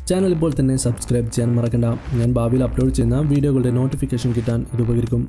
channel ഇപ്പോൾ തന്നെ subscribe ചെയ്യാൻ മറക്കണ്ട ഞാൻ ഭാവിയിൽ അപ്ലോഡ് ചെയ്യുന്ന വീഡിയോകളുടെ നോട്ടിഫിക്കേഷൻ കിട്ടാൻ ഇത് ഉപകരിക്കും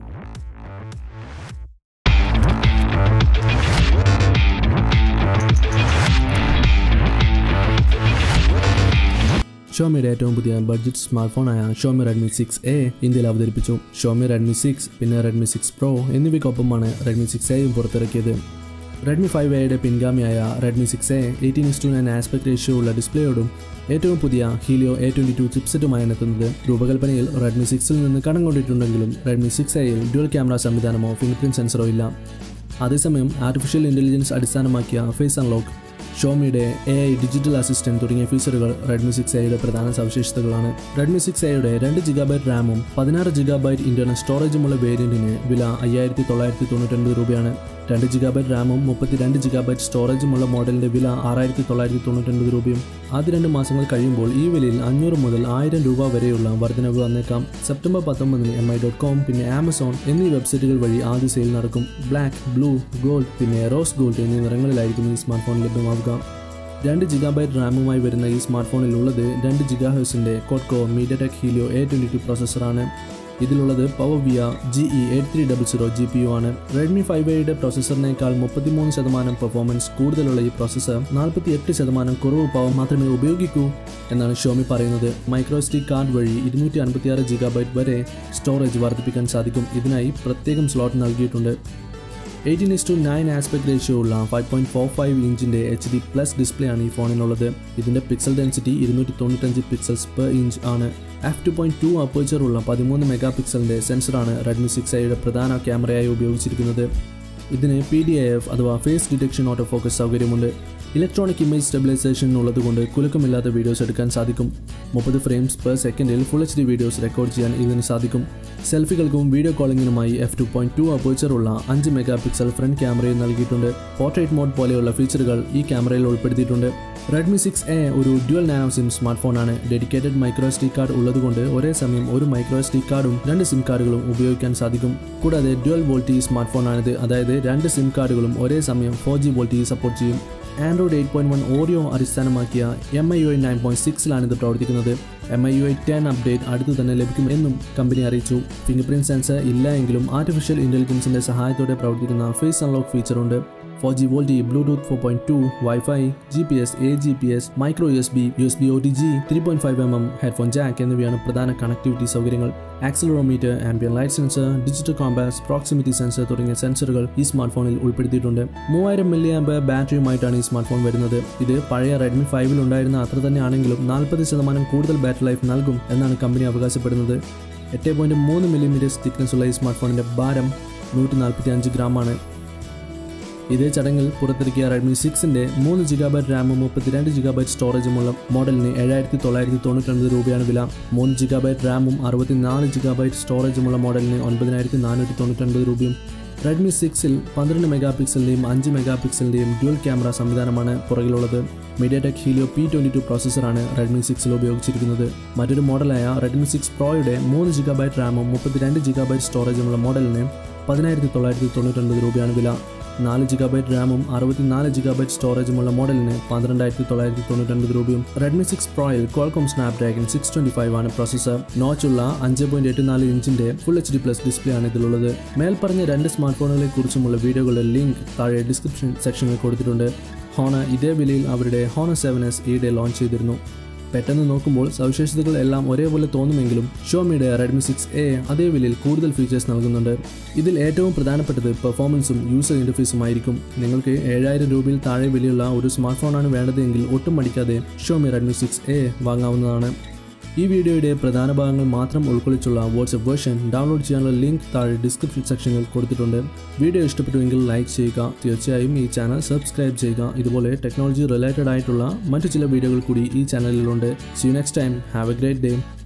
ഷോമിയുടെ ഏറ്റവും പുതിയ ബഡ്ജറ്റ് സ്മാർട്ട് ഫോണായ ഷോമി റെഡ്മി സിക്സ് എ ഇന്ത്യയിൽ അവതരിപ്പിച്ചു ഷോമി റെഡ്മി സിക്സ് പിന്നെ റെഡ്മി സിക്സ് പ്രോ എന്നിവയ്ക്കൊപ്പമാണ് റെഡ്മി സിക്സ് എയും പുറത്തിറക്കിയത് റെഡ്മി ഫൈവ് എയുടെ പിൻഗാമിയായ Redmi six A eighteen is to nine aspect ratio ഉള്ള ഡിസ്പ്ലേയോടും ഏറ്റവും പുതിയ ഹീലിയോ എ ട്വൻറ്റി ടു ചിപ്സെറ്റുമായാണ് എത്തുന്നത് രൂപകൽപ്പനയിൽ റെഡ്മി സിക്സിൽ നിന്ന് കടം കൊണ്ടിട്ടുണ്ടെങ്കിലും റെഡ്മി സിക്സ് എയിൽ ഡ്യുവൽ ക്യാമറ സംവിധാനമോ ഫിംഗർ പ്രിന്റ് സെൻസറോ ഇല്ല അതേസമയം ആർട്ടിഫിഷ്യൽ ഇൻ്റലിജൻസ് അടിസ്ഥാനമാക്കിയ face unlock ഷോമിയുടെ A I digital assistant തുടങ്ങിയ ഫീച്ചറുകൾ റെഡ്മി സിക്സ് എയുടെ പ്രധാന സവിശേഷതകളാണ് റെഡ്മി സിക്സ് എയുടെ രണ്ട് ജിഗാബൈറ്റ് റാമും പതിനാറ് ജിഗാബൈറ്റ് ഇന്റർണൽ സ്റ്റോറേജുമുള്ള വേരിയന്റിന് വില അയ്യായിരത്തി തൊള്ളായിരത്തി തൊണ്ണൂറ്റൊൻപത് രൂപയാണ് രണ്ട് ജിഗാബൈറ്റ് റാമും മുപ്പത്തിരണ്ട് ജിഗാബൈറ്റ് സ്റ്റോറേജുമുള്ള മോഡലിന്റെ വില ആറായിരത്തി തൊള്ളായിരത്തി തൊണ്ണൂറ്റൊൻപത് രൂപയും ആദ്യ രണ്ട് മാസങ്ങൾ കഴിയുമ്പോൾ ഈ വിലയിൽ അഞ്ഞൂറ് മുതൽ ആയിരം രൂപ വരെയുള്ള വർധനവ് വന്നേക്കാം സെപ്റ്റംബർ പത്തൊമ്പതിന് എം ഐ ഡോട്ട് കോം പിന്നെ ആമസോൺ എന്നീ വെബ്സൈറ്റുകൾ വഴി ആദ്യ സെയിൽ നടക്കും ബ്ലാക്ക് ബ്ലൂ ഗോൾഡ് പിന്നെ റോസ് ഗോൾഡ് എന്നീ നിറങ്ങളിലായിരിക്കും ഈ സ്മാർട്ട് ഫോൺ ലഭ്യമാവുക രണ്ട് ജിഗാബൈറ്റ് റാമുമായി വരുന്ന ഈ സ്മാർട്ട് ഫോണിൽ ഉള്ളത് രണ്ട് ജിഗാഹേഴ്സിന്റെ കോട്കോ MediaTek Helio A twenty two പ്രോസസ്സറാണ് ഇതിലുള്ളത് പവർ വിയ G E eight three double zero G P U ആണ് റെഡ്മി ഫൈവ് എയുടെ പ്രോസസ്സറിനേക്കാൾ മുപ്പത്തിമൂന്ന് ശതമാനം പെർഫോമൻസ് കൂടുതലുള്ള ഈ പ്രോസസ്സർ നാൽപ്പത്തി എട്ട് ശതമാനം കുറവ് പവർ മാത്രമേ ഉപയോഗിക്കൂ എന്നാണ് ഷോമി പറയുന്നത് മൈക്രോസ്റ്റിക് കാർഡ് വഴി ഇരുന്നൂറ്റി അൻപത്തിയാറ് ജിഗാബൈറ്റ് വരെ സ്റ്റോറേജ് വർദ്ധിപ്പിക്കാൻ സാധിക്കും ഇതിനായി പ്രത്യേകം സ്ലോട്ട് നൽകിയിട്ടുണ്ട് eighteen is to nine aspect ratio ഉള്ള ഫൈവ് പോയിന്റ് ഫോർ ഫൈവ് ഇഞ്ചിന്റെ എച്ച് ഡി പ്ലസ് ഡിസ്പ്ലേ ആണ് ഈ ഫോണിനുള്ളത് ഇതിന്റെ പിക്സൽ ഡെൻസിറ്റി ഇരുന്നൂറ്റി തൊണ്ണൂറ്റഞ്ച് പിക്സൽസ് പെർ ഇഞ്ച് ആണ് F two point two aperture ഉള്ള പതിമൂന്ന് മെഗാ പിക്സലിന്റെ സെൻസറാണ് റെഡ്മി സിക്സ് ഐയുടെ പ്രധാന ക്യാമറയായി ഉപയോഗിച്ചിരിക്കുന്നത് ഇതിന് പി ഡി ഐ എഫ് അഥവാ ഫേസ് ഡിറ്റക്ഷൻ ഓട്ടോ ഫോക്കസ് സൗകര്യമുണ്ട് ഇലക്ട്രോണിക് ഇമേജ് സ്റ്റെബിലൈസേഷൻ ഉള്ളതുകൊണ്ട് കുലുക്കമില്ലാത്ത വീഡിയോസ് എടുക്കാൻ സാധിക്കും മുപ്പത് ഫ്രെയിംസ് പെർ സെക്കൻഡിൽ full H D videos record ചെയ്യാൻ ഇതിന് സാധിക്കും സെൽഫികൾക്കും വീഡിയോ കോളിങ്ങിനുമായി F two point two aperture ഉള്ള അഞ്ച് മെഗാ പിക്സൽ ഫ്രണ്ട് ക്യാമറയും നൽകിയിട്ടുണ്ട് പോർട്രേറ്റ് മോഡ് പോലെയുള്ള ഫീച്ചറുകൾ ഈ ക്യാമറയിൽ ഉൾപ്പെടുത്തിയിട്ടുണ്ട് റെഡ്മി സിക്സ് എ ഒരു ഡ്യുവൽ നാനോ സിം സ്മാർട്ട് ഫോണാണ് dedicated micro S D card ഉള്ളതുകൊണ്ട് ഒരേ സമയം ഒരു മൈക്രോ എസ് ഡി കാർഡും രണ്ട് സിം കാർഡുകളും ഉപയോഗിക്കാൻ സാധിക്കും കൂടാതെ ഡ്യുവൽ വോൾട്ടി സ്മാർട്ട് ഫോണാണിത് അതായത് രണ്ട് സിം കാർഡുകളും ഒരേ സമയം ഫോർ ജി വോൾട്ടി സപ്പോർട്ട് ചെയ്യും Android eight point one Oreo അടിസ്ഥാനമാക്കിയ M I U I nine point സിക്സിലാണ് ഇത് പ്രവർത്തിക്കുന്നത് M I U I ten update അടുത്തു തന്നെ ലഭിക്കുമെന്നും കമ്പനി അറിയിച്ചു ഫിംഗർ പ്രിന്റ് സെൻസർ ഇല്ല എങ്കിലും ആർട്ടിഫിഷ്യൽ ഇന്റലിജൻസിന്റെ സഹായത്തോടെ പ്രവർത്തിക്കുന്ന ഫേസ് അൺലോക്ക് ഫീച്ചറുണ്ട് four G VoLTE Bluetooth four point two WiFi G P S A G P S micro U S B U S B O T G three point five M M headphone jack എന്നിവയാണ് പ്രധാന connectivity സൗകര്യങ്ങൾ accelerometer ambient light sensor digital compass proximity sensor തുടങ്ങിയ സെൻസറുകൾ ഈ smart ഫോണിൽ ഉൾപ്പെടുത്തിയിട്ടുണ്ട് മൂവായിരം milli amp ബാറ്ററിയുമായിട്ടാണ് ഈ സ്മാർട്ട് ഫോൺ വരുന്നത് ഇത് പഴയ റെഡ്മി ഫൈവിൽ ഉണ്ടായിരുന്ന അത്ര തന്നെ ആണെങ്കിലും നാൽപ്പത് ശതമാനം കൂടുതൽ ബാറ്ററി ലൈഫ് നൽകും എന്നാണ് കമ്പനി അവകാശപ്പെടുന്നത് എട്ട് പോയിന്റ് മൂന്ന് മില്ലിമീറ്റേഴ്സ് തിക്നെസ് ഉള്ള ഈ സ്മാർട്ട് ഫോണിന്റെ ഭാരം നൂറ്റി നാൽപ്പത്തി അഞ്ച് ഗ്രാമാണ് ഇതേ ചടങ്ങിൽ പുറത്തിറക്കിയ റെഡ്മി സിക്സിന്റെ മൂന്ന് ജിഗാബൈറ്റ് റാമും മുപ്പത്തിരണ്ട് ജിഗാബൈറ്റ് സ്റ്റോറേജുമുള്ള മോഡലിന് ഏഴായിരത്തി തൊള്ളായിരത്തി തൊണ്ണൂറ്റൊൻപത് രൂപയാണ് വില മൂന്ന് ജിഗാബൈറ്റ് റാമും അറുപത്തിനാല് ജിഗാബൈറ്റ് സ്റ്റോറേജുമുള്ള മോഡലിന് ഒൻപതിനായിരത്തി നാനൂറ്റി തൊണ്ണൂറ്റൊൻപത് രൂപയും റെഡ്മി സിക്സിൽ പന്ത്രണ്ട് മെഗാ പിക്സലിന്റെയും അഞ്ച് മെഗാ പിക്സലിന്റെയും ഡ്യുവൽ ക്യാമറ സംവിധാനമാണ് പുറകിലുള്ളത് MediaTek Helio P twenty two പ്രോസസ്സറാണ് റെഡ്മി സിക്സിൽ ഉപയോഗിച്ചിരിക്കുന്നത് മറ്റൊരു മോഡലായ റെഡ്മി സിക്സ് പ്രോയുടെ മൂന്ന് ജിഗാബൈറ്റ് റാമും മുപ്പത്തിരണ്ട് ജിഗാബൈറ്റ് സ്റ്റോറേജുമുള്ള മോഡലിന് പതിനായിരത്തി തൊള്ളായിരത്തി തൊണ്ണൂറ്റൊൻപത് രൂപയാണ് വില നാല് ജിഗാബൈറ്റ് റാമും അറുപത്തിനാല് ജിഗാബൈറ്റ് സ്റ്റോറേജുമുള്ള മോഡലിന് പന്ത്രണ്ടായിരത്തി തൊള്ളായിരത്തി തൊണ്ണൂറ്റൊൻപത് രൂപയും റെഡ്മി സിക്സ് പ്രോയിൽ Qualcomm Snapdragon six twenty five ആണ് പ്രോസസ്സർ നോച്ചുള്ള അഞ്ച് പോയിന്റ് എട്ട് നാല് ഇഞ്ചിന്റെ full H D plus display ആണ് ഇതിലുള്ളത് മേൽപ്പറഞ്ഞ രണ്ട് സ്മാർട്ട് ഫോണുകളെ കുറിച്ചുമുള്ള വീഡിയോകളുടെ ലിങ്ക് താഴെ ഡിസ്ക്രിപ്ഷൻ സെക്ഷനിൽ കൊടുത്തിട്ടുണ്ട് ഹോണ ഇതേ വിലയിൽ അവരുടെ ഹോണ സെവൻ എസ് ഈയിടെ ലോഞ്ച് ചെയ്തിരുന്നു പെട്ടെന്ന് നോക്കുമ്പോൾ സവിശേഷതകൾ എല്ലാം ഒരേപോലെ തോന്നുമെങ്കിലും ഷോമിയുടെ റെഡ്മി സിക്സ് എ അതേ വിലയിൽ കൂടുതൽ ഫീച്ചേഴ്സ് നൽകുന്നുണ്ട് ഇതിൽ ഏറ്റവും പ്രധാനപ്പെട്ടത് പെർഫോമൻസും യൂസർ ഇൻ്റർഫേസും ആയിരിക്കും നിങ്ങൾക്ക് ഏഴായിരം രൂപയിൽ താഴെ വിലയുള്ള ഒരു സ്മാർട്ട് ഫോണാണ് വേണ്ടതെങ്കിൽ ഒട്ടും മടിക്കാതെ ഷോമി റെഡ്മി സിക്സ് എ വാങ്ങാവുന്നതാണ് ഈ വീഡിയോയുടെ പ്രധാന ഭാഗങ്ങൾ മാത്രം ഉൾക്കൊള്ളിച്ചുള്ള വാട്സ്ആപ്പ് വേർഷൻ ഡൗൺലോഡ് ചെയ്യാനുള്ള ലിങ്ക് താഴെ ഡിസ്ക്രിപ്ഷൻ സെക്ഷനിൽ കൊടുത്തിട്ടുണ്ട് വീഡിയോ ഇഷ്ടപ്പെട്ടുവെങ്കിൽ ലൈക്ക് ചെയ്യുക തീർച്ചയായും ഈ ചാനൽ സബ്സ്ക്രൈബ് ചെയ്യുക ഇതുപോലെ ടെക്നോളജി റിലേറ്റഡ് ആയിട്ടുള്ള മറ്റു ചില വീഡിയോകൾ കൂടി ഈ ചാനലിലുണ്ട് see you next time have a great day